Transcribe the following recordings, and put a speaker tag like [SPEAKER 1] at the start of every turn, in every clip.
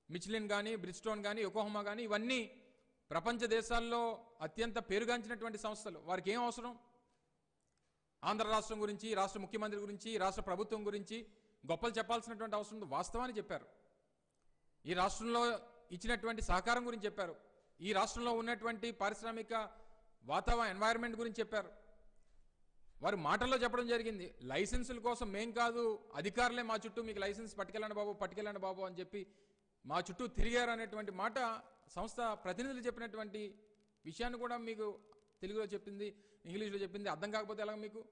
[SPEAKER 1] Michelin కానీ Bridgestone కానీ యొకోహోమా కానీ ఇవన్నీ ప్రపంచ దేశాల్లో అత్యంత పేరుగాంచినటువంటి సంస్థలు వారికి ఏం అవసరం ఆంధ్ర రాష్ట్రం గురించి రాష్ట్ర ముఖ్యమంత్రి గురించి రాష్ట్ర ప్రభుత్వం గురించి గొప్పలు చెప్పాల్సినటువంటి అవసరం ఉంది వాస్తవాన్ని చెప్పారు ఈ రాష్ట్రంలో ఇచ్చినటువంటి సహకారం గురించి చెప్పారు ఈ రాష్ట్రంలో ఉన్నటువంటి పారిశ్రామిక వాతావరణ ఎన్వైరన్మెంట్ గురించి చెప్పారు వారు మాటల్లో చెప్పడం జరిగింది లైసెన్సుల కోసం మేం కాదు అధికారులే మా చుట్టూ మీకు లైసెన్స్ పట్టుకెళ్ళండి బాబు పట్టుకెళ్ళండి బాబు అని చెప్పి మా చుట్టూ తిరిగారు అనేటువంటి మాట సంస్థ ప్రతినిధులు చెప్పినటువంటి విషయాన్ని కూడా మీకు తెలుగులో చెప్పింది ఇంగ్లీష్లో చెప్పింది అర్థం కాకపోతే ఎలాగ మీకు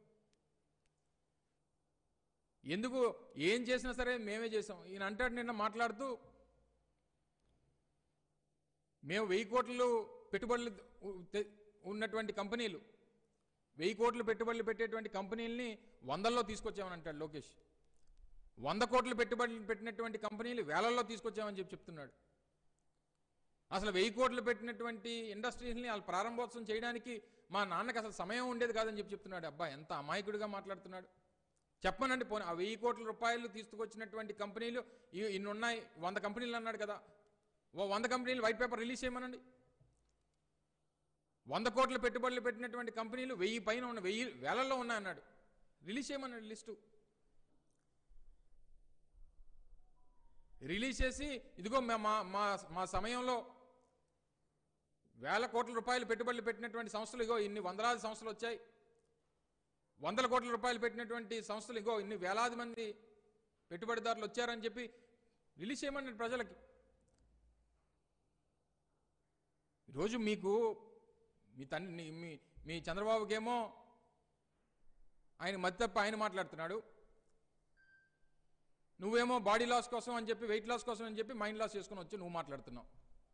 [SPEAKER 1] ఎందుకు ఏం చేసినా సరే మేమే చేసాం ఈయన అంటాడు నిన్న మాట్లాడుతూ మేము వెయ్యి కోట్లు పెట్టుబడులు ఉ- తె- ఉన్నటువంటి కంపెనీలు వెయ్యి కోట్లు పెట్టుబడులు పెట్టేటువంటి కంపెనీలని వందల్లో తీసుకొచ్చామని అంటాడు లోకేష్ వంద కోట్లు పెట్టుబడులు పెట్టినటువంటి కంపెనీలు వేలల్లో తీసుకొచ్చామని చెప్పి చెప్తున్నాడు అసలు వెయ్యి కోట్లు పెట్టినటువంటి ఇండస్ట్రీస్ని వాళ్ళు ప్రారంభోత్సవం చేయడానికి మా నాన్నకి అసలు సమయం ఉండేది కాదని చెప్పి చెప్తున్నాడు అబ్బా ఎంత అమాయకుడిగా మాట్లాడుతున్నాడు చెప్పనండి పోనీ ఆ వెయ్యి కోట్ల రూపాయలు తీసుకొచ్చినటువంటి కంపెనీలు ఇ- ఇన్ని ఉన్నాయి వంద కంపెనీలు అన్నాడు కదా ఓ వంద కంపెనీలు వైట్ పేపర్ రిలీజ్ చేయమనండి వంద కోట్ల పెట్టుబడులు పెట్టినటువంటి కంపెనీలు వెయ్యి పైన ఉన్న వెయ్యి వేలల్లో ఉన్నాయన్నాడు రిలీజ్ చేయమన్నాడు లిస్టు రిలీజ్ చేసి ఇదిగో మా మా- మా మా సమయంలో వేల కోట్ల రూపాయలు పెట్టుబడులు పెట్టినటువంటి సంస్థలు ఇగో ఇన్ని వందలాది సంస్థలు వచ్చాయి వందల కోట్ల రూపాయలు పెట్టినటువంటి సంస్థలు ఇగో ఇన్ని వేలాది మంది పెట్టుబడిదారులు వచ్చారని చెప్పి రిలీజ్ చేయమన్నాడు ప్రజలకి ఈరోజు మీకు మీ తండ్రి మీ మీ చంద్రబాబుకేమో ఆయన మతి తప్ప ఆయన మాట్లాడుతున్నాడు నువ్వేమో బాడీ లాస్ కోసం అని చెప్పి వెయిట్ లాస్ కోసం అని చెప్పి మైండ్ లాస్ చేసుకుని వచ్చి నువ్వు మాట్లాడుతున్నావు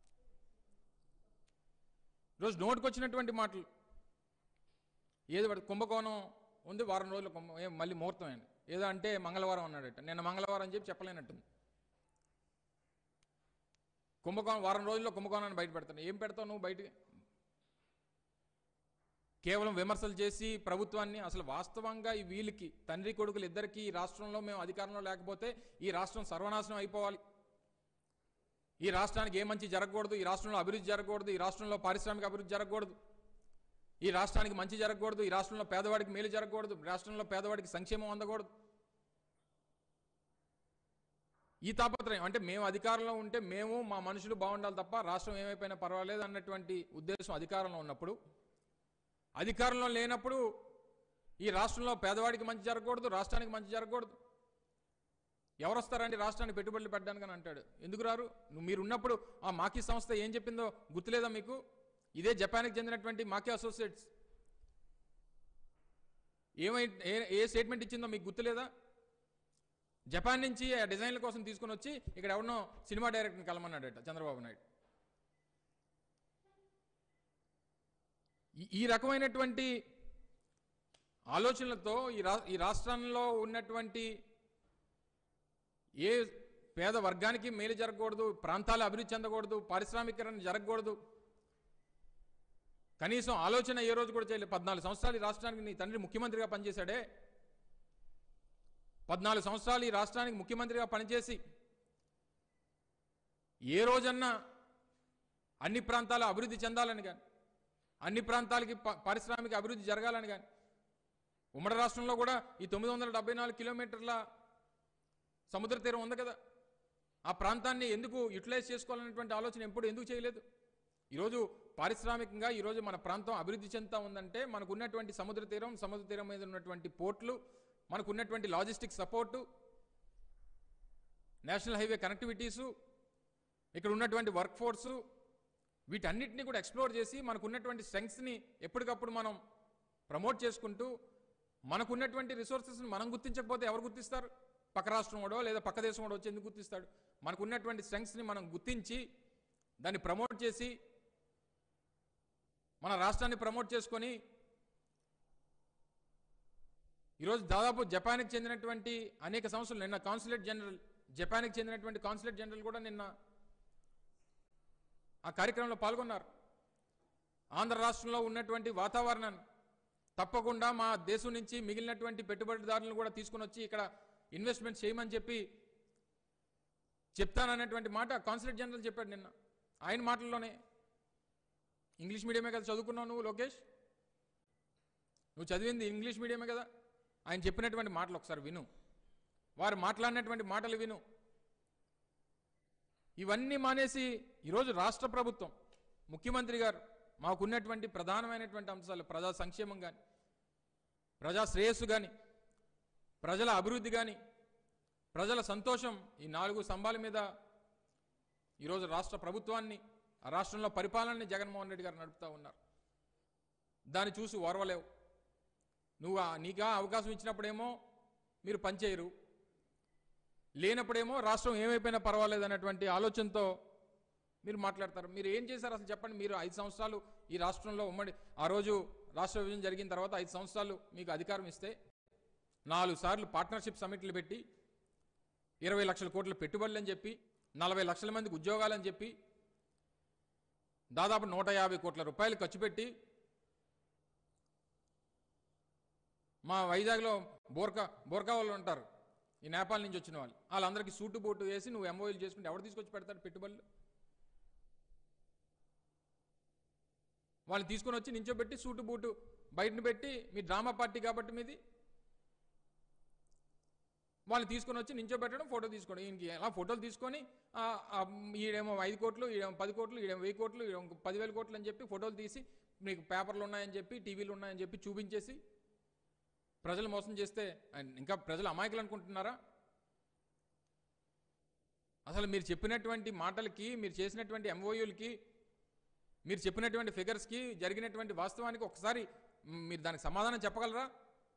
[SPEAKER 1] ఈరోజు నోటికి వచ్చినటువంటి మాటలు ఏదో వాడి కుంభకోణం ఉంది వారం రోజులు కుంభ ఏం మళ్ళీ ముహూర్తం అండి ఏదో అంటే మంగళవారం అన్నాడట నిన్న మంగళవారం అని చెప్పి చెప్పలేనట్టుంది కుంభకోణం వారం రోజుల్లో కుంభకోణాన్ని బయట పెడతాను ఏం పెడతావు నువ్వు బయట కేవలం విమర్శలు చేసి ప్రభుత్వాన్ని అసలు వాస్తవంగా ఈ వీళ్ళకి తండ్రి కొడుకులు ఇద్దరికి ఈ రాష్ట్రంలో మేము అధికారంలో లేకపోతే ఈ రాష్ట్రం సర్వనాశనం అయిపోవాలి ఈ రాష్ట్రానికి ఏ మంచి జరగకూడదు ఈ రాష్ట్రంలో అభివృద్ధి జరగకూడదు ఈ రాష్ట్రంలో పారిశ్రామిక అభివృద్ధి జరగకూడదు ఈ రాష్ట్రానికి మంచి జరగకూడదు ఈ రాష్ట్రంలో పేదవాడికి మేలు జరగకూడదు రాష్ట్రంలో పేదవాడికి సంక్షేమం అందకూడదు ఈ తాపత్రయం అంటే మేము అధికారంలో ఉంటే మేము మా మనుషులు బాగుండాలి తప్ప రాష్ట్రం ఏమైపోయినా పర్వాలేదు అన్నటువంటి ఉద్దేశం అధికారంలో ఉన్నప్పుడు అధికారంలో లేనప్పుడు ఈ రాష్ట్రంలో పేదవాడికి మంచి జరగకూడదు రాష్ట్రానికి మంచి జరగకూడదు ఎవరు వస్తారండి రాష్ట్రానికి పెట్టుబడులు పెట్టడానికి అని అంటాడు ఎందుకు రారు నువ్వు మీరు ఉన్నప్పుడు ఆ మాకీ సంస్థ ఏం చెప్పిందో గుర్తులేదా మీకు ఇదే జపాన్కి చెందినటువంటి మాకీ అసోసియేట్స్ ఏమై ఏ- ఏ స్టేట్మెంట్ ఇచ్చిందో మీకు గుర్తులేదా జపాన్ నుంచి ఆ డిజైన్ల కోసం తీసుకుని వచ్చి ఇక్కడ ఎవరినో సినిమా డైరెక్టర్ని కలమన్నాడట చంద్రబాబు నాయుడు ఈ- ఈ రకమైనటువంటి ఆలోచనలతో ఈ రా ఈ రాష్ట్రంలో ఉన్నటువంటి ఏ పేద వర్గానికి మేలు జరగకూడదు ప్రాంతాలు అభివృద్ధి చెందకూడదు పారిశ్రామికరణ జరగకూడదు కనీసం ఆలోచన ఏ రోజు కూడా చేయలేదు పద్నాలుగు సంవత్సరాలు ఈ రాష్ట్రానికి నీ తండ్రి ముఖ్యమంత్రిగా పనిచేశాడే పద్నాలుగు సంవత్సరాలు ఈ రాష్ట్రానికి ముఖ్యమంత్రిగా పనిచేసి ఏ రోజన్నా అన్ని ప్రాంతాలు అభివృద్ధి చెందాలని కానీ అన్ని ప్రాంతాలకి ప- పారిశ్రామిక అభివృద్ధి జరగాలని కానీ ఉమ్మడి రాష్ట్రంలో కూడా ఈ తొమ్మిది వందల డెబ్బై నాలుగు కిలోమీటర్ల సముద్ర తీరం ఉంది కదా ఆ ప్రాంతాన్ని ఎందుకు యూటిలైజ్ చేసుకోవాలనేటువంటి ఆలోచన ఎప్పుడు ఎందుకు చేయలేదు ఈరోజు పారిశ్రామికంగా ఈరోజు మన ప్రాంతం అభివృద్ధి చెందుతా ఉందంటే మనకు ఉన్నటువంటి సముద్ర తీరం సముద్ర తీరం మీద ఉన్నటువంటి పోర్ట్లు మనకు ఉన్నటువంటి logistic support national highway connectivities ఇక్కడ ఉన్నటువంటి వర్క్ ఫోర్సు వీటన్నిటిని కూడా ఎక్స్ప్లోర్ చేసి మనకు ఉన్నటువంటి స్ట్రెంగ్స్ని ఎప్పటికప్పుడు మనం ప్రమోట్ చేసుకుంటూ మనకున్నటువంటి రిసోర్సెస్ని మనం గుర్తించకపోతే ఎవరు గుర్తిస్తారు పక్క రాష్ట్రం వాడో లేదా పక్క దేశం వాడో వచ్చి ఎందుకు గుర్తిస్తాడు మనకు ఉన్నటువంటి స్ట్రెంగ్స్ని మనం గుర్తించి దాన్ని ప్రమోట్ చేసి మన రాష్ట్రాన్ని ప్రమోట్ చేసుకొని ఈరోజు దాదాపు జపాన్కి చెందినటువంటి అనేక సంస్థలు నిన్న కాన్సులేట్ జనరల్ జపాన్కి చెందినటువంటి కాన్సులేట్ జనరల్ కూడా నిన్న ఆ కార్యక్రమంలో పాల్గొన్నారు ఆంధ్ర రాష్ట్రంలో ఉన్నటువంటి వాతావరణాన్ని తప్పకుండా మా దేశం నుంచి మిగిలినటువంటి పెట్టుబడిదారులను కూడా తీసుకుని వచ్చి ఇక్కడ ఇన్వెస్ట్మెంట్ చేయమని చెప్పి చెప్తానన్నటువంటి మాట కాన్సులేట్ జనరల్ చెప్పాడు నిన్న ఆయన మాటల్లోనే ఇంగ్లీష్ మీడియమే కదా చదువుకున్నావు నువ్వు లోకేష్ నువ్వు చదివింది ఇంగ్లీష్ మీడియమే కదా ఆయన చెప్పినటువంటి మాటలు ఒకసారి విను వారు మాట్లాడినటువంటి మాటలు విను ఇవన్నీ మానేసి ఈరోజు రాష్ట్ర ప్రభుత్వం ముఖ్యమంత్రి గారు మాకున్నటువంటి ప్రధానమైనటువంటి అంశాలు ప్రజా సంక్షేమం కానీ ప్రజా శ్రేయస్సు కానీ ప్రజల అభివృద్ధి కానీ ప్రజల సంతోషం ఈ నాలుగు స్తంభాల మీద ఈరోజు రాష్ట్ర ప్రభుత్వాన్ని ఆ రాష్ట్రంలో పరిపాలనని జగన్మోహన్ రెడ్డి గారు నడుపుతూ ఉన్నారు దాన్ని చూసి ఓర్వలేవు నువ్వు ఆ- నీకా అవకాశం ఇచ్చినప్పుడేమో మీరు పనిచేయరు లేనప్పుడేమో రాష్ట్రం ఏమైపోయినా పర్వాలేదు అన్నటువంటి ఆలోచనతో మీరు మాట్లాడతారు మీరు ఏం చేశారు అసలు చెప్పండి మీరు ఐదు సంవత్సరాలు ఈ రాష్ట్రంలో ఉమ్మడి ఆ రోజు రాష్ట్ర విభజన జరిగిన తర్వాత ఐదు సంవత్సరాలు మీకు అధికారం ఇస్తే నాలుగు సార్లు పార్ట్నర్షిప్ సమిట్లు పెట్టి ఇరవై లక్షల కోట్ల పెట్టుబడులు అని చెప్పి నలభై లక్షల మందికి ఉద్యోగాలని చెప్పి దాదాపు నూట యాభై కోట్ల రూపాయలు ఖర్చు పెట్టి మా వైజాగ్లో బోర్కా బోర్కా వాళ్ళు ఉంటారు ఈ నేపాల్ నుంచి వచ్చిన వాళ్ళు వాళ్ళందరికీ సూటు బూటు వేసి నువ్వు ఎంఓఈలు చేసుకుంటే ఎవరు తీసుకొచ్చి పెడతాడు పెట్టుబడులు వాళ్ళు తీసుకొని వచ్చి నించోబెట్టి సూటు బూటు బయటను పెట్టి మీ డ్రామా పార్టీ కాబట్టి మీది వాళ్ళు తీసుకొని వచ్చి నించోబెట్టడం ఫోటో తీసుకోవడం ఈయనకి అలా ఫోటోలు తీసుకొని ఆ, ఆ, ఈడేమో ఐదు కోట్లు ఈడేమో పది కోట్లు ఈడేమో వెయ్యి కోట్లు ఈడేమో పదివేల కోట్లు అని చెప్పి ఫోటోలు తీసి మీకు పేపర్లు ఉన్నాయని చెప్పి టీవీలు ఉన్నాయని చెప్పి చూపించేసి ప్రజలు మోసం చేస్తే ఆయన ఇంకా ప్రజలు అమాయకులు అనుకుంటున్నారా అసలు మీరు చెప్పినటువంటి మాటలకి మీరు చేసినటువంటి ఎంఓయూలకి మీరు చెప్పినటువంటి ఫిగర్స్కి జరిగినటువంటి వాస్తవానికి ఒకసారి మ్, మీరు దానికి సమాధానం చెప్పగలరా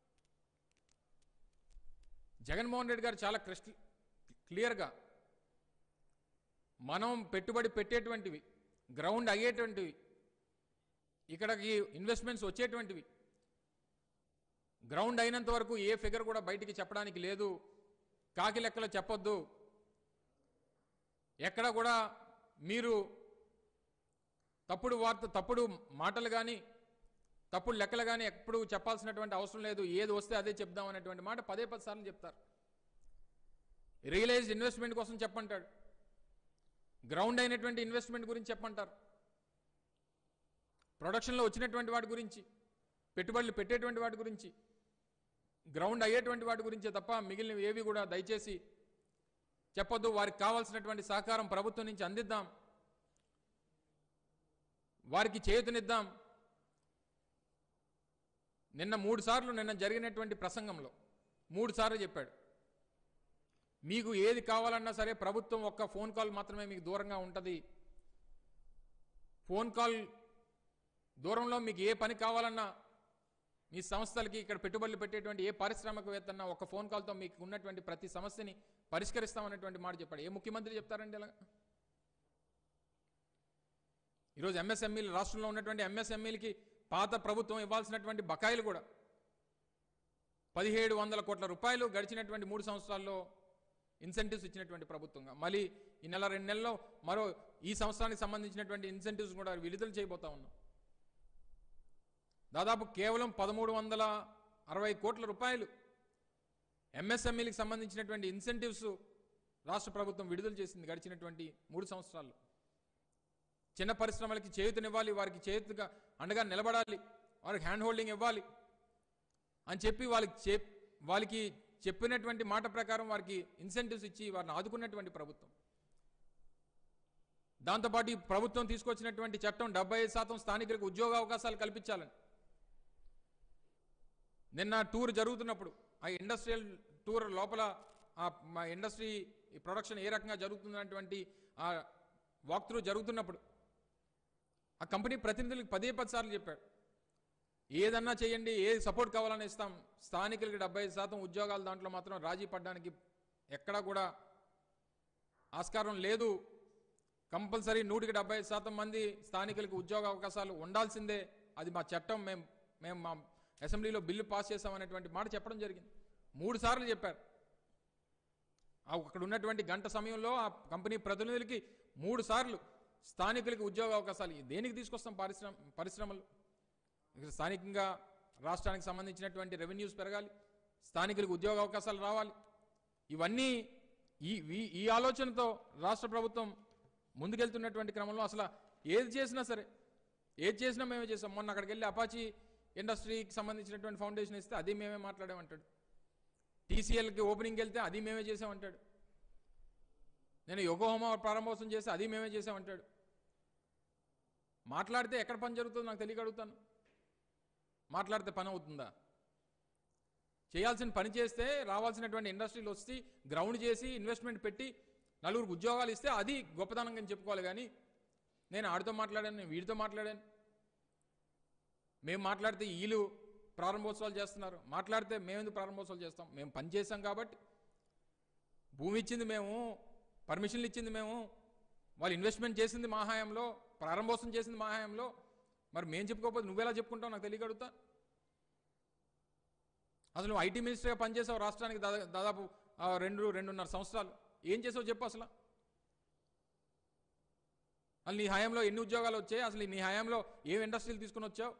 [SPEAKER 1] జగన్మోహన్ రెడ్డి గారు చాలా క్రిస్ట క్లియర్గా మనం పెట్టుబడి పెట్టేటువంటివి గ్రౌండ్ అయ్యేటువంటివి ఇక్కడికి ఇన్వెస్ట్మెంట్స్ వచ్చేటువంటివి గ్రౌండ్ అయినంత వరకు ఏ ఫిగర్ కూడా బయటికి చెప్పడానికి లేదు కాకి లెక్కలో చెప్పొద్దు ఎక్కడ కూడా మీరు తప్పుడు వార్త తప్పుడు మాటలు కానీ తప్పుడు లెక్కలు కానీ ఎప్పుడు చెప్పాల్సినటువంటి అవసరం లేదు ఏది వస్తే అదే చెప్దాం అనేటువంటి మాట పదే పది సార్లు చెప్తారు రియలైజ్డ్ ఇన్వెస్ట్మెంట్ కోసం చెప్పంటాడు గ్రౌండ్ అయినటువంటి ఇన్వెస్ట్మెంట్ గురించి చెప్పంటారు ప్రొడక్షన్లో వచ్చినటువంటి వాటి గురించి పెట్టుబడులు పెట్టేటువంటి వాటి గురించి గ్రౌండ్ అయ్యేటువంటి వాటి గురించే తప్ప మిగిలినవి ఏవి కూడా దయచేసి చెప్పొద్దు వారికి కావాల్సినటువంటి సహకారం ప్రభుత్వం నుంచి అందిద్దాం వారికి చేయుతనిద్దాం నిన్న మూడు సార్లు నిన్న జరిగినటువంటి ప్రసంగంలో మూడు సార్లు చెప్పాడు మీకు ఏది కావాలన్నా సరే ప్రభుత్వం ఒక్క ఫోన్ కాల్ మాత్రమే మీకు దూరంగా ఉంటుంది ఫోన్ కాల్ దూరంలో మీకు ఏ పని కావాలన్నా మీ సంస్థలకి ఇక్కడ పెట్టుబడులు పెట్టేటువంటి ఏ పారిశ్రామికవేత్త అన్నా ఒక ఫోన్ కాల్తో మీకు ఉన్నటువంటి ప్రతి సమస్యని పరిష్కరిస్తామనేటువంటి మాట చెప్పాడు ఏ ముఖ్యమంత్రి చెప్తారండి ఇలా ఈరోజు ఎంఎస్ఎంఈలు రాష్ట్రంలో ఉన్నటువంటి ఎంఎస్ఎంఈలకి పాత ప్రభుత్వం ఇవ్వాల్సినటువంటి బకాయిలు కూడా పదిహేడు వందల కోట్ల రూపాయలు గడిచినటువంటి మూడు సంవత్సరాల్లో ఇన్సెంటివ్స్ ఇచ్చినటువంటి ప్రభుత్వంగా మళ్ళీ ఈ నెల రెండు నెలల్లో మరో ఈ సంవత్సరానికి సంబంధించినటువంటి ఇన్సెంటివ్స్ కూడా విడుదల చేయబోతా ఉన్నాం దాదాపు కేవలం పదమూడు వందల అరవై కోట్ల రూపాయలు ఎంఎస్ఎంఈలకు సంబంధించినటువంటి ఇన్సెంటివ్స్ రాష్ట్ర ప్రభుత్వం విడుదల చేసింది గడిచినటువంటి మూడు సంవత్సరాల్లో చిన్న పరిశ్రమలకి చేయూతనివ్వాలి వారికి చేతుగా అండగా నిలబడాలి వారికి హ్యాండ్ హోల్డింగ్ ఇవ్వాలి అని చెప్పి వాళ్ళకి చె వాళ్ళకి చెప్పినటువంటి మాట ప్రకారం వారికి ఇన్సెంటివ్స్ ఇచ్చి వారిని ఆదుకున్నటువంటి ప్రభుత్వం దాంతోపాటు ఈ ప్రభుత్వం తీసుకొచ్చినటువంటి చట్టం డెబ్బై ఐదు శాతం స్థానికులకు ఉద్యోగ అవకాశాలు కల్పించాలని నిన్న టూర్ జరుగుతున్నప్పుడు ఆ ఇండస్ట్రియల్ టూర్ లోపల ఆ మా ఇండస్ట్రీ ఈ ప్రొడక్షన్ ఏ రకంగా జరుగుతున్నటువంటి ఆ వాక్ త్రూ జరుగుతున్నప్పుడు ఆ కంపెనీ ప్రతినిధులకు పదే పది సార్లు చెప్పాడు ఏదన్నా చేయండి ఏది సపోర్ట్ కావాలని ఇస్తాం స్థానికులకి డెబ్బై ఐదు శాతం ఉద్యోగాలు దాంట్లో మాత్రం రాజీ పడడానికి ఎక్కడా కూడా ఆస్కారం లేదు కంపల్సరీ నూటికి డెబ్బై ఐదు శాతం మంది స్థానికులకు ఉద్యోగ అవకాశాలు ఉండాల్సిందే అది మా చట్టం మేము మేము మా అసెంబ్లీలో బిల్లు పాస్ చేస్తామనేటువంటి మాట చెప్పడం జరిగింది మూడు సార్లు చెప్పారు ఆ అక్కడ ఉన్నటువంటి గంట సమయంలో ఆ కంపెనీ ప్రతినిధులకి మూడు సార్లు స్థానికులకి ఉద్యోగ అవకాశాలు దేనికి తీసుకొస్తాం పరిశ్రమ పరిశ్రమలు ఇక్కడ స్థానికంగా రాష్ట్రానికి సంబంధించినటువంటి రెవెన్యూస్ పెరగాలి స్థానికులకు ఉద్యోగ అవకాశాలు రావాలి ఇవన్నీ ఈ ఈ- ఈ ఆలోచనతో రాష్ట్ర ప్రభుత్వం ముందుకెళ్తున్నటువంటి క్రమంలో అసలు ఏది చేసినా సరే ఏది చేసినా మేమే చేసాం మొన్న అక్కడికి వెళ్ళి అపాచీ ఇండస్ట్రీకి సంబంధించినటువంటి ఫౌండేషన్ ఇస్తే అది మేమే మాట్లాడామంటాడు టీసీఎల్కి ఓపెనింగ్కి వెళ్తే అది మేమే చేసామంటాడు నేను యోగోహోమ ప్రారంభోత్సవం చేస్తే అది మేమే చేసామంటాడు మాట్లాడితే ఎక్కడ పని జరుగుతుందో నాకు తెలియక అడుగుతాను మాట్లాడితే పని అవుతుందా చేయాల్సిన పని చేస్తే రావాల్సినటువంటి ఇండస్ట్రీలు వచ్చి గ్రౌండ్ చేసి ఇన్వెస్ట్మెంట్ పెట్టి నలుగురికి ఉద్యోగాలు ఇస్తే అది గొప్పతనంగా చెప్పుకోవాలి కానీ నేను ఆడితో మాట్లాడాను నేను వీడితో మాట్లాడాను మేము మాట్లాడితే వీళ్ళు ప్రారంభోత్సవాలు చేస్తున్నారు మాట్లాడితే మేము ఎందుకు ప్రారంభోత్సవాలు చేస్తాం మేము పని చేసాం కాబట్టి భూమి ఇచ్చింది మేము పర్మిషన్లు ఇచ్చింది మేము వాళ్ళు ఇన్వెస్ట్మెంట్ చేసింది మా హయాంలో ప్రారంభోత్సవం చేసింది మా హయాంలో మరి మేము చెప్పుకోకపోతే నువ్వెలా చెప్పుకుంటావు నాకు తెలియగలుగుతా అసలు నువ్వు ఐటీ మినిస్టర్గా పనిచేసావు రాష్ట్రానికి దాదా దాదాపు ఆ, రెండు రెండున్నర సంవత్సరాలు ఏం చేసావు చెప్పు అసలు అసలు నీ హయాంలో ఎన్ని ఉద్యోగాలు వచ్చాయి అసలు నీ హయాంలో ఏం ఇండస్ట్రీలు తీసుకుని వచ్చావు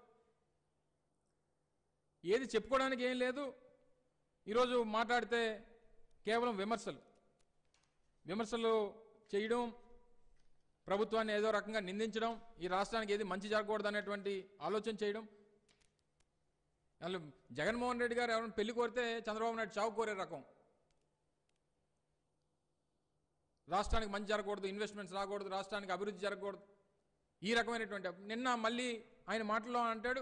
[SPEAKER 1] ఏది చెప్పుకోవడానికి ఏం లేదు ఈరోజు మాట్లాడితే కేవలం విమర్శలు విమర్శలు చేయడం ప్రభుత్వాన్ని ఏదో రకంగా నిందించడం ఈ రాష్ట్రానికి ఏది మంచి జరగకూడదు అనేటువంటి ఆలోచన చేయడం అసలు జగన్మోహన్ రెడ్డి గారు ఎవరైనా పెళ్లి కోరితే చంద్రబాబు నాయుడు చావు కోరే రకం రాష్ట్రానికి మంచి జరగకూడదు ఇన్వెస్ట్మెంట్స్ రాకూడదు రాష్ట్రానికి అభివృద్ధి జరగకూడదు ఈ రకమైనటువంటి నిన్న మళ్ళీ ఆయన మాటల్లో అంటాడు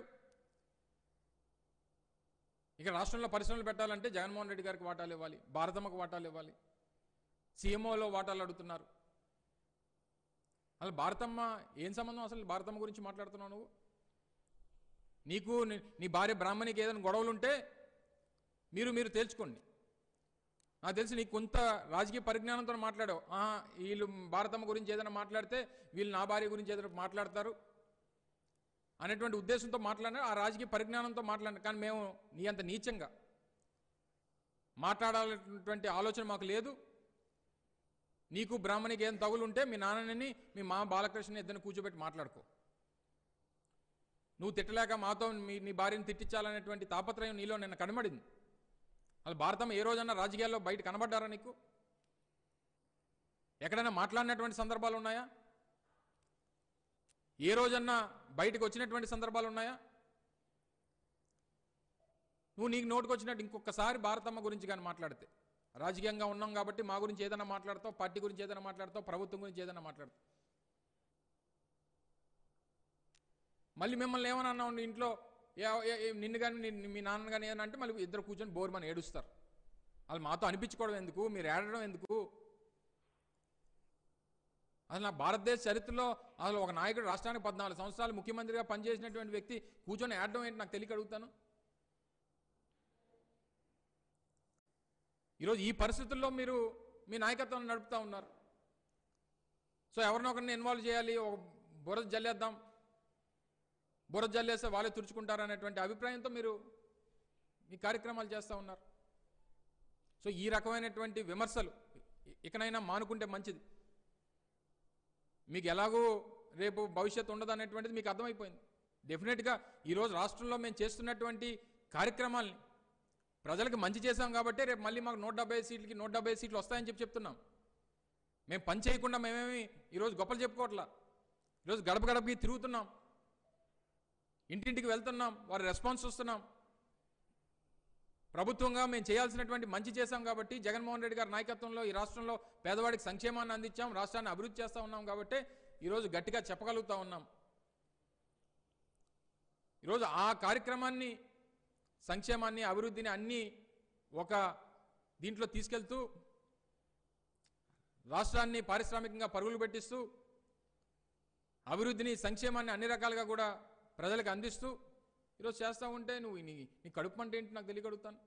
[SPEAKER 1] ఇక రాష్ట్రంలో పరిశ్రమలు పెట్టాలంటే జగన్మోహన్ రెడ్డి గారికి వాటాలు ఇవ్వాలి భారతమ్మకు వాటాలు ఇవ్వాలి సీఎంఓలో వాటాలు అడుగుతున్నారు అసలు భారతమ్మ ఏం సంబంధం అసలు భారతమ్మ గురించి మాట్లాడుతున్నావు నువ్వు నీకు నీ- నీ భార్య బ్రాహ్మణికి ఏదైనా గొడవలు ఉంటే మీరు మీరు తేల్చుకోండి నాకు తెలిసి నీకు కొంత రాజకీయ పరిజ్ఞానంతో మాట్లాడావు ఆ, వీళ్ళు భారతమ్మ గురించి ఏదైనా మాట్లాడితే వీళ్ళు నా భార్య గురించి ఏదైనా మాట్లాడతారు అనేటువంటి ఉద్దేశంతో మాట్లాడినా ఆ రాజకీయ పరిజ్ఞానంతో మాట్లాడిన కానీ మేము నీ అంత నీచంగా మాట్లాడాలనేటువంటి ఆలోచన మాకు లేదు నీకు బ్రాహ్మణికి ఏం తగులుంటే మీ నాన్నని మీ మా బాలకృష్ణ ఇద్దరిని కూర్చోబెట్టి మాట్లాడుకో నువ్వు తిట్టలేక మాతో మీ నీ భార్యను తిట్టించాలనేటువంటి తాపత్రయం నీలో నిన్న కనబడింది అసలు భారతమ్మ ఏ రోజన్నా రాజకీయాల్లో బయట కనబడ్డారా నీకు ఎక్కడైనా మాట్లాడినటువంటి సందర్భాలు ఉన్నాయా ఏ రోజన్నా బయటకు వచ్చినటువంటి సందర్భాలు ఉన్నాయా నువ్వు నీకు నోటుకు వచ్చినట్టు ఇంకొకసారి భారతమ్మ గురించి కానీ మాట్లాడితే రాజకీయంగా ఉన్నాం కాబట్టి మా గురించి ఏదైనా మాట్లాడతావు పార్టీ గురించి ఏదైనా మాట్లాడతావు ప్రభుత్వం గురించి ఏదైనా మాట్లాడతావు మళ్ళీ మిమ్మల్ని ఏమని అన్నావు నీ ఇంట్లో ఏ- ఏ- ఏ- నిన్ను కానీ మీ నాన్న కానీ ఏదైనా అంటే మళ్ళీ ఇద్దరు కూర్చొని బోర్మని ఏడుస్తారు వాళ్ళు మాతో అనిపించుకోవడం ఎందుకు మీరు ఏడడం ఎందుకు అసలు నా భారతదేశ చరిత్రలో అసలు ఒక నాయకుడు రాష్ట్రానికి పద్నాలుగు సంవత్సరాలు ముఖ్యమంత్రిగా పనిచేసినటువంటి వ్యక్తి కూర్చొని ఏడడం ఏంటి నాకు తెలియక అడుగుతాను ఈరోజు ఈ పరిస్థితుల్లో మీరు మీ నాయకత్వాన్ని నడుపుతా ఉన్నారు సో ఎవరినో ఒకరిని ఇన్వాల్వ్ చేయాలి ఒక బురద జల్లేద్దాం బురద జల్లేస్తే వాళ్ళే తుడుచుకుంటారు అనేటువంటి అభిప్రాయంతో మీరు మీ కార్యక్రమాలు చేస్తూ ఉన్నారు సో ఈ రకమైనటువంటి విమర్శలు ఇ- ఇకనైనా మానుకుంటే మంచిది మీకు ఎలాగూ రేపు భవిష్యత్తు ఉండదు అనేటువంటిది మీకు అర్థమైపోయింది డెఫినెట్గా ఈరోజు రాష్ట్రంలో మేము చేస్తున్నటువంటి కార్యక్రమాల్ని ప్రజలకు మంచి చేశాం కాబట్టి రేపు మళ్ళీ మాకు నూట డెబ్బై సీట్లకి నూట డెబ్బై సీట్లు వస్తాయని చెప్పి చెప్తున్నాం మేము పని చేయకుండా మేమేమి ఈరోజు గొప్పలు చెప్పుకోవట్లా ఈరోజు గడప గడపకి తిరుగుతున్నాం ఇంటింటికి వెళ్తున్నాం వారి రెస్పాన్స్ వస్తున్నాం ప్రభుత్వంగా మేము చేయాల్సినటువంటి మంచి చేశాం కాబట్టి జగన్మోహన్ రెడ్డి గారి నాయకత్వంలో ఈ రాష్ట్రంలో పేదవాడికి సంక్షేమాన్ని అందించాం రాష్ట్రాన్ని అభివృద్ధి చేస్తూ ఉన్నాం కాబట్టి ఈరోజు గట్టిగా చెప్పగలుగుతా ఉన్నాం ఈరోజు ఆ కార్యక్రమాన్ని సంక్షేమాన్ని అభివృద్ధిని అన్నీ ఒక దీంట్లో తీసుకెళ్తూ రాష్ట్రాన్ని పారిశ్రామికంగా పరుగులు పెట్టిస్తూ అభివృద్ధిని సంక్షేమాన్ని అన్ని రకాలుగా కూడా ప్రజలకు అందిస్తూ ఈరోజు చేస్తూ ఉంటే నువ్వు నీ నీ కడుపు మంట ఏంటి నాకు తెలియగలుగుతాను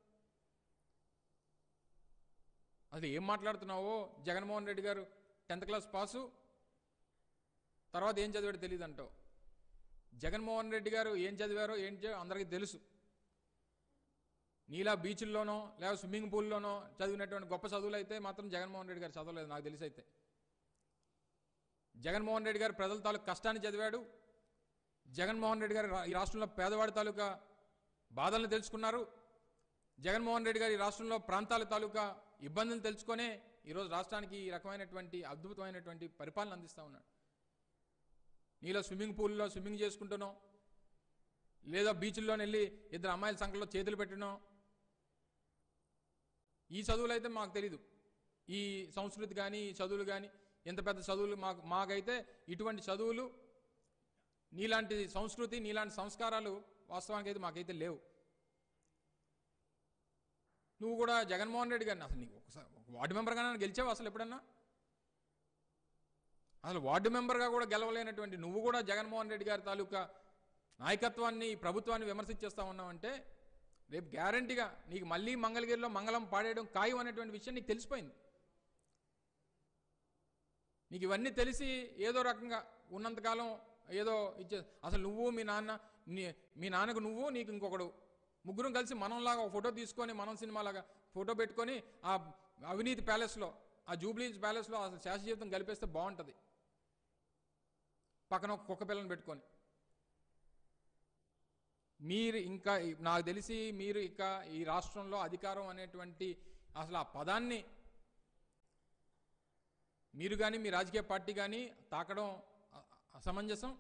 [SPEAKER 1] అసలు ఏం మాట్లాడుతున్నావో జగన్మోహన్ రెడ్డి గారు టెన్త్ క్లాస్ పాసు తర్వాత ఏం చదివాడో తెలియదు అంటావు జగన్మోహన్ రెడ్డి గారు ఏం చదివారో ఏం చే అందరికీ తెలుసు నీలా బీచ్ల్లోనో లేదా స్విమ్మింగ్ పూల్లోనో చదివినటువంటి గొప్ప చదువులు అయితే మాత్రం జగన్మోహన్ రెడ్డి గారు చదవలేదు నాకు తెలిసి అయితే జగన్మోహన్ రెడ్డి గారు ప్రజల తాలూకు కష్టాన్ని చదివాడు జగన్మోహన్ రెడ్డి గారు రా- ఈ రాష్ట్రంలో పేదవాడి తాలూకా బాధలను తెలుసుకున్నారు జగన్మోహన్ రెడ్డి గారు ఈ రాష్ట్రంలో ప్రాంతాల తాలూకా ఇబ్బందులు తెలుసుకొనే ఈరోజు రాష్ట్రానికి ఈ రకమైనటువంటి అద్భుతమైనటువంటి పరిపాలన అందిస్తూ ఉన్నాడు నీలో స్విమ్మింగ్ పూల్లో స్విమ్మింగ్ చేసుకుంటున్నాం లేదా బీచ్ల్లో వెళ్ళి ఇద్దరు అమ్మాయిల సంఖ్యలో చేతులు పెట్టడం ఈ చదువులు అయితే మాకు తెలీదు ఈ సంస్కృతి కానీ ఈ చదువులు కానీ ఎంత పెద్ద చదువులు మాకు మాకైతే ఇటువంటి చదువులు నీలాంటి సంస్కృతి నీలాంటి సంస్కారాలు వాస్తవానికి అయితే మాకైతే లేవు నువ్వు కూడా జగన్మోహన్ రెడ్డి గారిని అసలు నీకు ఒకసారి ఒక వార్డు మెంబర్గా గెలిచావు అసలు ఎప్పుడన్నా అసలు వార్డు మెంబర్గా కూడా గెలవలేనటువంటి నువ్వు కూడా జగన్మోహన్ రెడ్డి గారి తాలూకా నాయకత్వాన్ని ఈ ప్రభుత్వాన్ని విమర్శించేస్తా ఉన్నావంటే రేపు గ్యారంటీగా నీకు మళ్ళీ మంగళగిరిలో మంగళం పాడేయడం ఖాయం అనేటువంటి విషయం నీకు తెలిసిపోయింది నీకు ఇవన్నీ తెలిసి ఏదో రకంగా ఉన్నంతకాలం ఏదో ఇచ్చే అసలు నువ్వు మీ నాన్న నీ- మీ నాన్నకు నువ్వు నీకు ఇంకొకడు ముగ్గురం కలిసి మనంలాగా ఒక ఫోటో తీసుకొని మనం సినిమాలాగా ఫోటో పెట్టుకొని ఆ అవినీతి ప్యాలెస్లో ఆ జూబ్లీస్ ప్యాలెస్లో అసలు శాశ్వత జీవితం కలిపేస్తే బాగుంటుంది పక్కన ఒక కుక్క పిల్లని పెట్టుకొని మీరు ఇంకా నాకు తెలిసి మీరు ఇక ఈ రాష్ట్రంలో అధికారం అనేటువంటి అసలు ఆ పదాన్ని మీరు కానీ మీ రాజకీయ పార్టీ కానీ తాకడం అ- అసమంజసం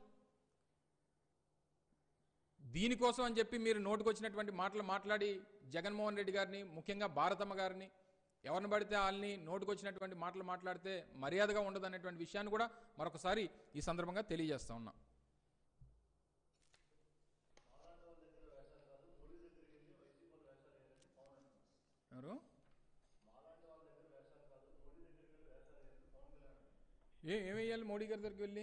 [SPEAKER 1] దీనికోసం అని చెప్పి మీరు నోటుకొచ్చినటువంటి మాటలు మాట్లాడి జగన్మోహన్ రెడ్డి గారిని ముఖ్యంగా భారతమ్మ గారిని ఎవరిని పడితే వాళ్ళని నోటుకొచ్చినటువంటి మాటలు మాట్లాడితే మర్యాదగా ఉండదు అనేటువంటి విషయాన్ని కూడా మరొకసారి ఈ సందర్భంగా తెలియజేస్తా ఉన్నా ఎవరు ఏ ఏమేయాలి మోడీ గారి దగ్గరికి వెళ్ళి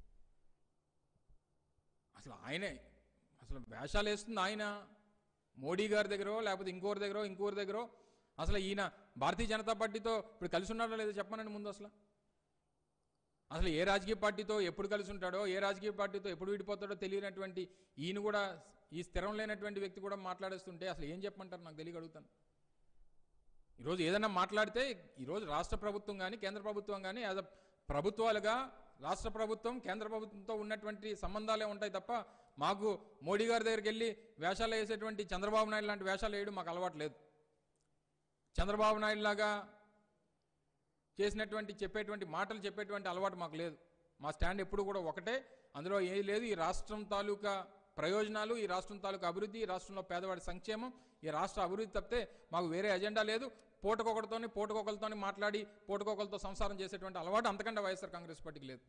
[SPEAKER 1] అసలు ఆయనే అసలు వేషాలు వేస్తుంది ఆయన మోడీ గారి దగ్గర లేకపోతే ఇంకోరి దగ్గర ఇంకోరి దగ్గర అసలు ఈయన భారతీయ జనతా పార్టీతో ఇప్పుడు కలిసి ఉన్నాడో లేదో చెప్పమనండి ముందు అసలు అసలు ఏ రాజకీయ పార్టీతో ఎప్పుడు కలిసి ఉంటాడో ఏ రాజకీయ పార్టీతో ఎప్పుడు విడిపోతాడో తెలియనటువంటి ఈయన కూడా ఈ స్థిరం లేనటువంటి వ్యక్తి కూడా మాట్లాడేస్తుంటే అసలు ఏం చెప్పమంటారు నాకు తెలియక అడుగుతాను ఈరోజు ఏదైనా మాట్లాడితే ఈరోజు రాష్ట్ర ప్రభుత్వం కానీ కేంద్ర ప్రభుత్వం కానీ యాజ్ అ ప్రభుత్వాలుగా రాష్ట్ర ప్రభుత్వం కేంద్ర ప్రభుత్వంతో ఉన్నటువంటి సంబంధాలే ఉంటాయి తప్ప మాకు మోడీ గారి దగ్గరికి వెళ్ళి వేషాలు వేసేటువంటి చంద్రబాబు నాయుడు లాంటి వేషాలు వేయడం మాకు అలవాటు లేదు చంద్రబాబు నాయుడు లాగా చేసినటువంటి చెప్పేటువంటి మాటలు చెప్పేటువంటి అలవాటు మాకు లేదు మా స్టాండ్ ఎప్పుడు కూడా ఒకటే అందులో ఏది లేదు ఈ రాష్ట్రం తాలూకా ప్రయోజనాలు ఈ రాష్ట్రం తాలూకా అభివృద్ధి ఈ రాష్ట్రంలో పేదవాడి సంక్షేమం ఈ రాష్ట్ర అభివృద్ధి తప్పితే మాకు వేరే ఎజెండా లేదు పూటకొకరితోని పూటకొకరితోని మాట్లాడి పూటకొకరితో సంసారం చేసేటువంటి అలవాటు అంతకంటే వైఎస్ఆర్ కాంగ్రెస్ పార్టీకి లేదు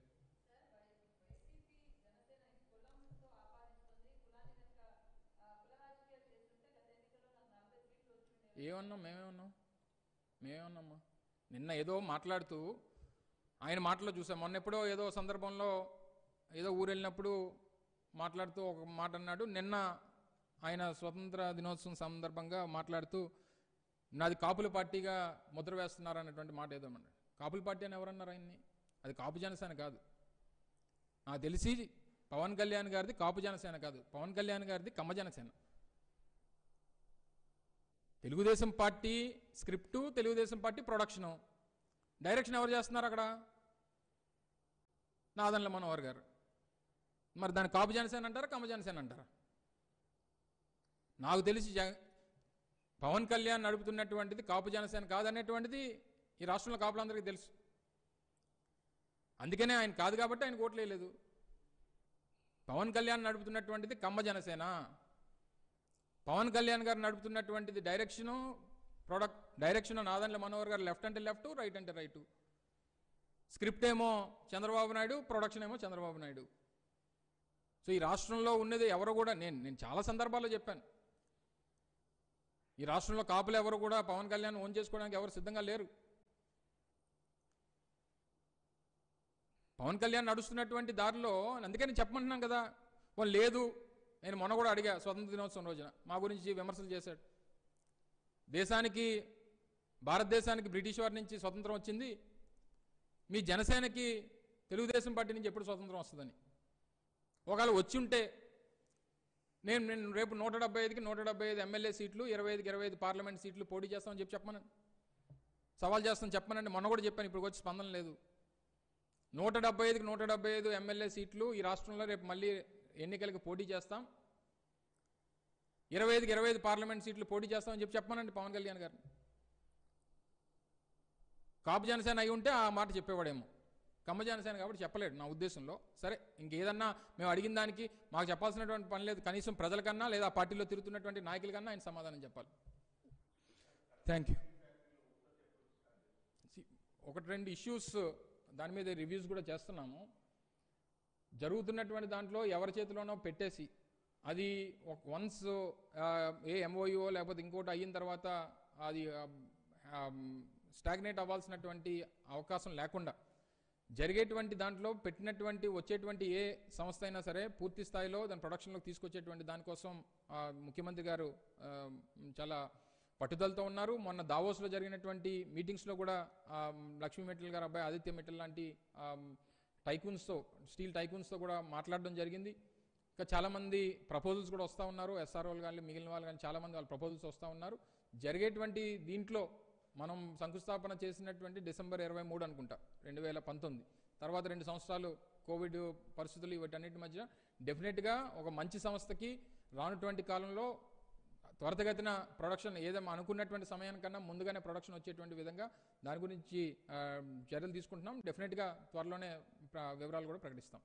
[SPEAKER 1] ఏమన్నాం మేమేమన్నాం మేమేమన్నామ్మా నిన్న ఏదో మాట్లాడుతూ ఆయన మాటలో చూసాం మొన్న ఎప్పుడో ఏదో సందర్భంలో ఏదో ఊరు వెళ్ళినప్పుడు మాట్లాడుతూ ఒక మాట అన్నాడు నిన్న ఆయన స్వతంత్ర దినోత్సవం సందర్భంగా మాట్లాడుతూ నాది కాపుల పార్టీగా ముద్ర వేస్తున్నారు అన్నటువంటి మాట ఏదో అన్నాడు కాపుల పార్టీ అని ఎవరన్నారు ఆయన్ని అది కాపు జనసేన కాదు నాకు తెలిసి పవన్ కళ్యాణ్ గారిది కాపు జనసేన కాదు పవన్ కళ్యాణ్ గారిది Kamma Janasena Telugu Desam party script Telugu Desam party production direction ఎవరు చేస్తున్నారు అక్కడ నాదన్ల మనోహర్ గారు మరి దాన్ని కాపు జనసేన అంటారా కమ్మ జనసేన అంటారా నాకు తెలిసి జగ పవన్ కళ్యాణ్ నడుపుతున్నటువంటిది కాపు జనసేన కాదనేటువంటిది ఈ రాష్ట్రంలో కాపులందరికీ తెలుసు అందుకనే ఆయన కాదు కాబట్టి ఆయన ఓట్లేదు పవన్ కళ్యాణ్ నడుపుతున్నటువంటిది కమ్మ జనసేన పవన్ కళ్యాణ్ గారు నడుపుతున్నటువంటిది direction product direction Nadendla Manohar garu left అంటే లెఫ్ట్ రైట్ అంటే రైట్ స్క్రిప్ట్ ఏమో చంద్రబాబు నాయుడు ప్రొడక్షన్ ఏమో చంద్రబాబు నాయుడు సో ఈ రాష్ట్రంలో ఉన్నది ఎవరు కూడా నేను నేను చాలా సందర్భాల్లో చెప్పాను ఈ రాష్ట్రంలో కాపులు ఎవరు కూడా పవన్ కళ్యాణ్ ఓన్ చేసుకోవడానికి ఎవరు సిద్ధంగా లేరు పవన్ కళ్యాణ్ నడుస్తున్నటువంటి దారిలో అందుకని చెప్పమంటున్నాను కదా వాళ్ళు లేదు నేను మొన్న కూడా అడిగా స్వతంత్ర దినోత్సవం రోజున మా గురించి విమర్శలు చేశాడు దేశానికి భారతదేశానికి బ్రిటిష్ వారి నుంచి స్వతంత్రం వచ్చింది మీ జనసేనకి తెలుగుదేశం పార్టీ నుంచి ఎప్పుడు స్వతంత్రం వస్తుందని ఒకవేళ వచ్చి ఉంటే నేను నేను రేపు నూట డెబ్బై ఐదుకి నూట డెబ్బై ఐదు ఎమ్మెల్యే సీట్లు ఇరవై ఐదుకి ఇరవై ఐదు పార్లమెంట్ సీట్లు పోటీ చేస్తామని చెప్పి చెప్పమనండి సవాల్ చేస్తాను చెప్పమనండి మొన్న కూడా చెప్పాను ఇప్పుడు వచ్చి స్పందన లేదు నూట డెబ్బై ఐదుకి నూట డెబ్బై ఐదు ఎమ్మెల్యే సీట్లు ఈ రాష్ట్రంలో రేపు మళ్ళీ ఎన్నికలకు పోటీ చేస్తాం ఇరవై ఐదుకి ఇరవై ఐదు పార్లమెంట్ సీట్లు పోటీ చేస్తామని చెప్పి చెప్పమనండి పవన్ కళ్యాణ్ గారిని కాపు జనసేన అయి ఉంటే ఆ మాట చెప్పేవాడేమో కమ్మ జనసేన కాబట్టి చెప్పలేడు నా ఉద్దేశంలో సరే ఇంకేదన్నా మేము అడిగిన దానికి మాకు చెప్పాల్సినటువంటి పని లేదు కనీసం ప్రజలకన్నా లేదా ఆ పార్టీలో తిరుగుతున్నటువంటి నాయకులకన్నా ఆయన సమాధానం చెప్పాలి థ్యాంక్ యూ ఒకటి రెండు ఇష్యూస్ దాని మీద రివ్యూస్ కూడా చేస్తున్నాము జరుగుతున్నటువంటి దాంట్లో ఎవరి చేతిలోనో పెట్టేసి అది వన్స్ ఏ ఎంఓయో లేకపోతే ఇంకోటి అయిన తర్వాత అది స్టాగ్నేట్ అవ్వాల్సినటువంటి అవకాశం లేకుండా జరిగేటువంటి దాంట్లో పెట్టినటువంటి వచ్చేటువంటి ఏ సంస్థ అయినా సరే పూర్తి స్థాయిలో దాని ప్రొడక్షన్లోకి తీసుకొచ్చేటువంటి దానికోసం ఆ, ముఖ్యమంత్రి గారు ఆ, చాలా పట్టుదలతో ఉన్నారు మొన్న దావోస్లో జరిగినటువంటి మీటింగ్స్లో కూడా ఆ, లక్ష్మీ మిట్టల్ గారు అబ్బాయి ఆదిత్య మిట్టల్ లాంటి ఆ, టైకూన్స్తో స్టీల్ టైకూన్స్తో కూడా మాట్లాడడం జరిగింది ఇంకా చాలామంది ప్రపోజల్స్ కూడా వస్తూ ఉన్నారు ఎస్ఆర్ఓలు కానీ మిగిలిన వాళ్ళు కానీ చాలామంది వాళ్ళ ప్రపోజల్స్ వస్తూ ఉన్నారు జరిగేటువంటి దీంట్లో మనం శంకుస్థాపన చేసినటువంటి డిసెంబర్ ఇరవై మూడు అనుకుంటా రెండు వేల పంతొమ్మిది తర్వాత రెండు సంవత్సరాలు కోవిడ్ పరిస్థితులు వీటన్నిటి మధ్య డెఫినెట్గా ఒక మంచి సంస్థకి రానటువంటి కాలంలో త్వరితగతిన ప్రొడక్షన్ ఏదైనా అనుకున్నటువంటి సమయానికన్నా ముందుగానే ప్రొడక్షన్ వచ్చేటువంటి విధంగా దాని గురించి ఆ, చర్యలు తీసుకుంటున్నాం డెఫినెట్గా త్వరలోనే ప్ర- వివరాలు కూడా ప్రకటిస్తాం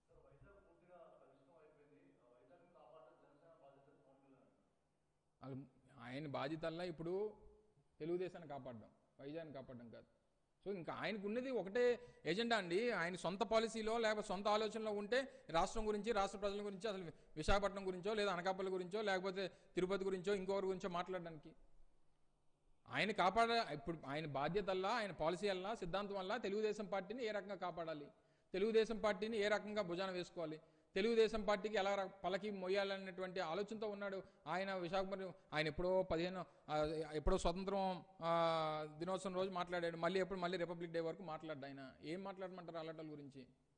[SPEAKER 1] వాళ్ళు- ఆయన బాధ్యతల్లా ఇప్పుడు తెలుగుదేశాన్ని కాపాడడం వైజాగ్ని కాపాడడం కాదు సో ఇంకా ఆయనకు ఉన్నది ఒకటే ఎజెండా అండి ఆయన సొంత పాలసీలో లేకపోతే సొంత ఆలోచనలో ఉంటే రాష్ట్రం గురించి రాష్ట్ర ప్రజల గురించి అసలు విశాఖపట్నం గురించో లేదా అనకాపల్లి గురించో లేకపోతే తిరుపతి గురించో ఇంకొకరి గురించో మాట్లాడడానికి ఆయన కాపాడ ఇప్పుడు ఆయన బాధ్యతల్లా ఆయన పాలసీ వల్ల సిద్ధాంతం వల్ల తెలుగుదేశం పార్టీని ఏ రకంగా కాపాడాలి తెలుగుదేశం పార్టీని ఏ రకంగా భుజాన వేసుకోవాలి తెలుగుదేశం పార్టీకి ఎలా ర- పలకి మొయ్యాలనేటువంటి ఆలోచనతో ఉన్నాడు ఆయన విశాఖపట్నం ఆయన ఎప్పుడో పదిహేను ఆ, ఎప్పుడో స్వతంత్రం ఆ, దినోత్సవం రోజు మాట్లాడాడు మళ్ళీ ఎప్పుడు మళ్ళీ రిపబ్లిక్ డే వరకు మాట్లాడ్డా ఆయన ఏం మాట్లాడమంటారు అలాంటి గురించి